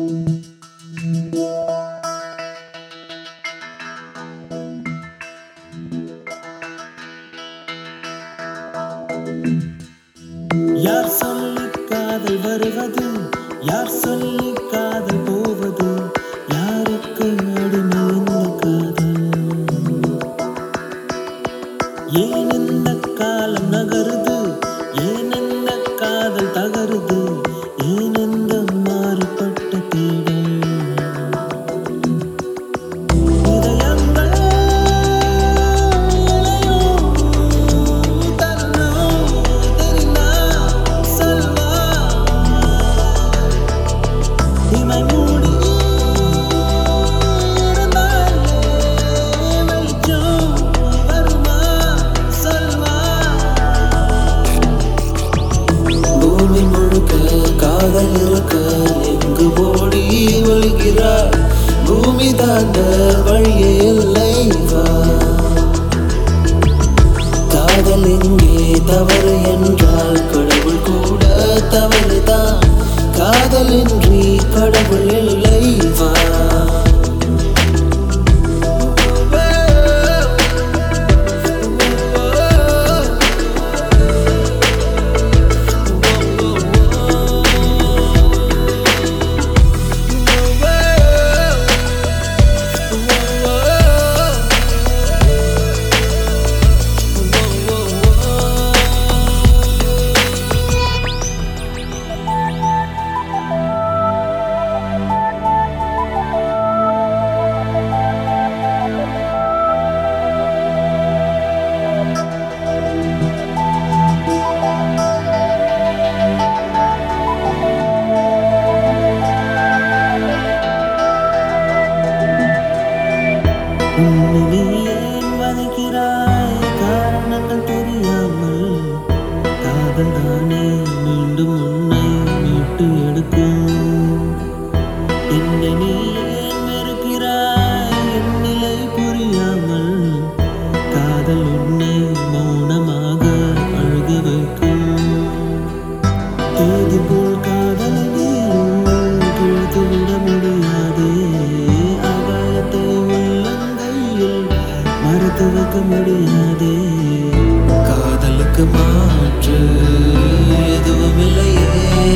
யார் சொல்லி காதல் வருவது யார் சொல்லி காதல் போவது யாருக்கு அடிமை இந்த காதல் ஏன் இந்த காலம் நகருது ஏன் இந்த காதல் தகருது ஏன் இந்த மாறுபட்ட தேடல் இதயங்கள் தருணம் தெரிந்தா சொல்வா இமை மூடி இருந்தாலே வெளிச்சம் வருமா சொல்வா பூமி முழுக்க காதல் இருக்க எங்கு ஓடி ஒழுகிறார் பூமி தாண்ட வழியே இல்லை வா காதல் எங்கே தவறு என்றால் கடவுள் கூட தவறுதான் காதலின்றி கடவுள் இல்லை வா உன்னை நீ ஏன் வதைக்கிறாய் காரணங்கள் தெரியாமல் காதல் தானே மீண்டும் உன்னை மீட்டு எடுக்கும் என்னை நீ ஏன் வெறுக்கிறாய் என் நிலை புரியாமல் காதல் உன்னை மௌனமாக அழுக வைக்கும் தேதி போல் காதலை நீயும் கிழித்து விட முடியாதே ஆகாயத்தை உள்ளங்கையில் மறுத்து வைக்க முடியாதே காதலுக்கு மாற்று எதுவும் இல்லையே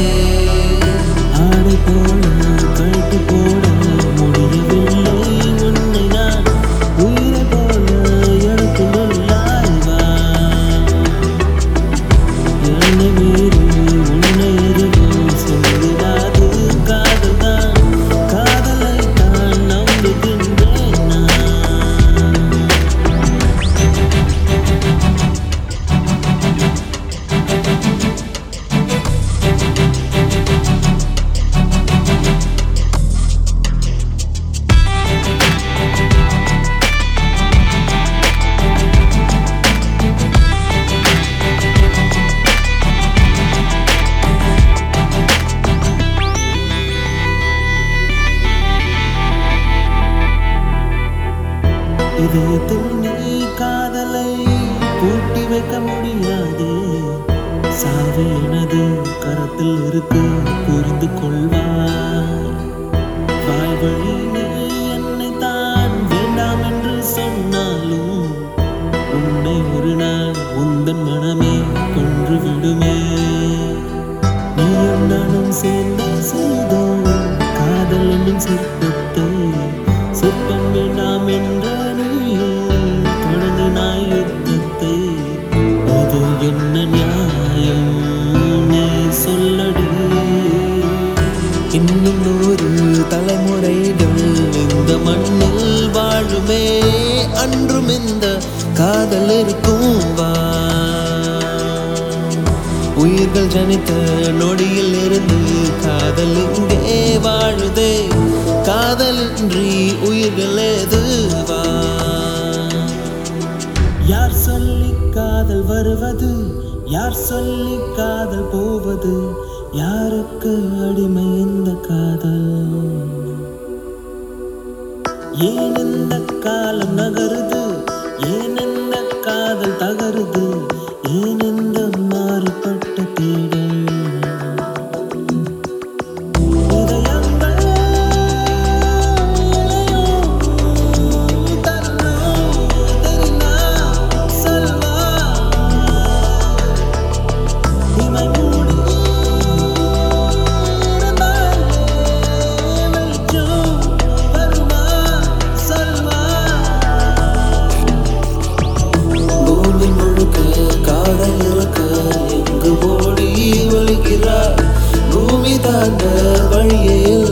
ஆடை போல கழுத்து போட முடியவில்லை உன்னை நான் உயிரை போல எனக்கு நல்லாய்வா என்னை மீறி உன்னை எதுவும் சொல்லிடாது காதல்தான் காதலை தான் நம்புகின்றேன் நான் இதயத்தில் நீ காதலை பூட்டி வைக்க முடியாதே சாவி எனது கரத்தில் இருக்கு புரிந்து கொள்வாய் வாய் வழி நீ என்னை தான் வேண்டாம் என்று சொன்னாலும் உன்னை ஒரு நாள் உந்தன் மனமே கொன்று விடுமே நீயும் நானும் சேர்ந்து செய்தோம் காதல் என்னும் சிற்பத்தை சிற்பம் வேண்டாம் என்ற நீயும் தொடங்கினாய் யுத்தத்தை இது என்ன நியாயம் நீ சொல்லடி இன்னும் நூறு தலைமுறைகள் இந்த மண்ணில் வாழுமே அன்றும் இந்த காதல் இருக்கும் வா உயிர்கள் ஜனித்த நொடியில் இருந்து காதல் இங்கே வாழுதே காதலின்றி உயிர்கள் எதுவா யார் சொல்லி காதல் வருவது யார் சொல்லி காதல் போவது யாருக்கு அடிமை இந்த காதல் ஏன் இந்த காலம் நகருது ஏன் இந்த காதல் தகருது ஏன் இந்த மாறுபட்ட தேடல் இதயங்கள் வழியே